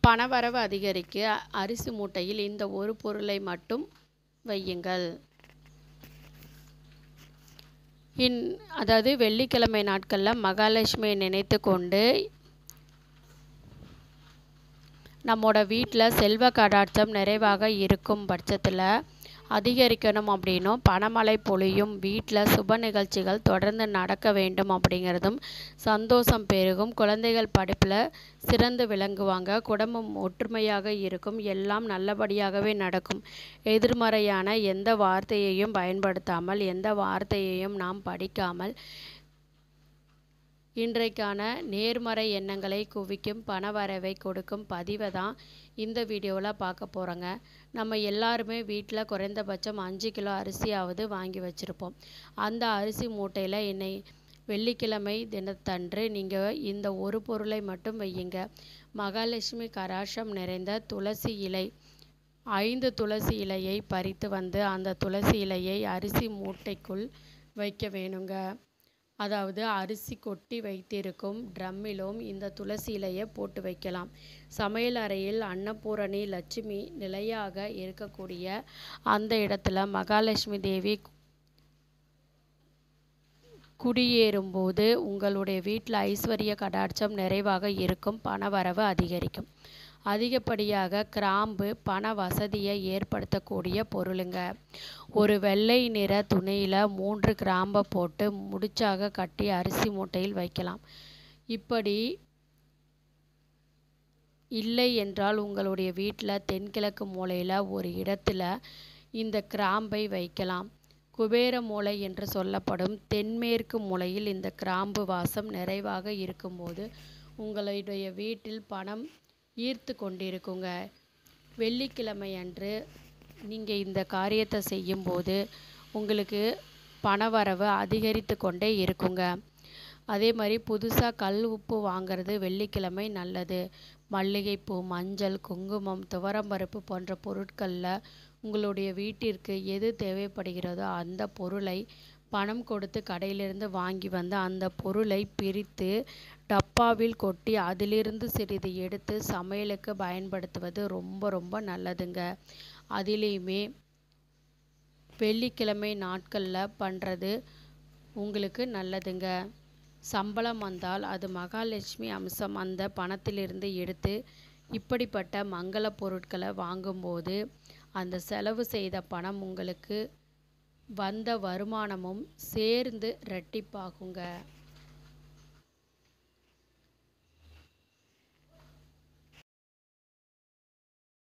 பணவரவு அதிகரிக்க அரிசி மூட்டையில் இந்த ஒரு பொருளை மட்டும் வையுங்கள் இன் அதாவது வெள்ளிக்கிழமை நாட்களில் மகாலட்சுமியை நினைத்து கொண்டு நம்மோட வீட்டில் செல்வ கடாட்சம் நிறைவாக இருக்கும் பட்சத்தில் அதிகரிக்கணும் அப்படின்னும் பணமழை பொழியும் வீட்டில் சுப நிகழ்ச்சிகள் தொடர்ந்து நடக்க வேண்டும் அப்படிங்கிறதும் சந்தோஷம் பெருகும் குழந்தைகள் படிப்பில் சிறந்து விளங்குவாங்க குடும்பம் ஒற்றுமையாக இருக்கும் எல்லாம் நல்லபடியாகவே நடக்கும் எதிர்மறையான எந்த வார்த்தையையும் பயன்படுத்தாமல் எந்த வார்த்தையையும் நாம் படிக்காமல் இன்றைக்கான நேர்மறை எண்ணங்களை குவிக்கும் பண வரவை கொடுக்கும் பதிவை தான் இந்த வீடியோவில் பார்க்க போகிறோங்க நம்ம எல்லாருமே வீட்டில் குறைந்தபட்சம் அஞ்சு கிலோ அரிசியாவது வாங்கி வச்சுருப்போம் அந்த அரிசி மூட்டையில் என்னை வெள்ளிக்கிழமை தினத்தன்று நீங்கள் இந்த ஒரு பொருளை மட்டும் வையுங்க மகாலட்சுமி கராஷம் நிறைந்த துளசி இலை ஐந்து துளசி இலையை பறித்து வந்து அந்த துளசி இலையை அரிசி மூட்டைக்குள் வைக்க வேணுங்க அதாவது அரிசி கொட்டி வைத்திருக்கும் ட்ரம்மிலும் இந்த துளசி இலையை போட்டு வைக்கலாம் சமையல் அறையில் அன்னபூரணி லட்சுமி நிலையாக இருக்கக்கூடிய அந்த இடத்துல மகாலட்சுமி தேவி குடியேறும்போது உங்களுடைய வீட்டில் ஐஸ்வர்ய கடாட்சம் நிறைவாக இருக்கும் பணவரவு அதிகரிக்கும் அதிகப்படியாக கிராம்பு பண வசதியை ஏற்படுத்தக்கூடிய பொருளுங்க ஒரு வெள்ளை நிற துணியில் மூன்று கிராம்பை போட்டு முடிச்சாக கட்டி அரிசி மூட்டையில் வைக்கலாம் இப்படி இல்லை என்றால் உங்களுடைய வீட்டில் தென்கிழக்கு மூலையில் ஒரு இடத்துல இந்த கிராம்பை வைக்கலாம் குபேர மூலை என்று சொல்லப்படும் தென்மேற்கு மூலையில் இந்த கிராம்பு வாசம் நிறைவாக இருக்கும்போது உங்களுடைய வீட்டில் பணம் ஈர்த்து கொண்டிருக்குங்க வெள்ளிக்கிழமை அன்று நீங்கள் இந்த காரியத்தை செய்யும்போது உங்களுக்கு பணவரவு அதிகரித்து கொண்டே இருக்குங்க அதே மாதிரி புதுசாக கல் உப்பு வாங்கிறது வெள்ளிக்கிழமை நல்லது மல்லிகைப்பூ மஞ்சள் குங்குமம் துவரம்பருப்பு போன்ற பொருட்களில் உங்களுடைய வீட்டிற்கு எது தேவைப்படுகிறதோ அந்த பொருளை பணம் கொடுத்து கடையிலிருந்து வாங்கி வந்து அந்த பொருளை பிரித்து டப்பாவில் கொட்டி அதிலிருந்து சிறிது எடுத்து சமையலுக்கு பயன்படுத்துவது ரொம்ப ரொம்ப நல்லதுங்க அதிலேயுமே வெள்ளிக்கிழமை நாட்களில் பண்ணுறது உங்களுக்கு நல்லதுங்க சம்பளம் வந்தால் அது மகாலட்சுமி அம்சம் அந்த பணத்திலிருந்து எடுத்து இப்படிப்பட்ட மங்கள பொருட்களை வாங்கும்போது அந்த செலவு செய்த பணம் உங்களுக்கு வந்த வருமானமும் சேர்ந்து ரெட்டிப்பாகுங்க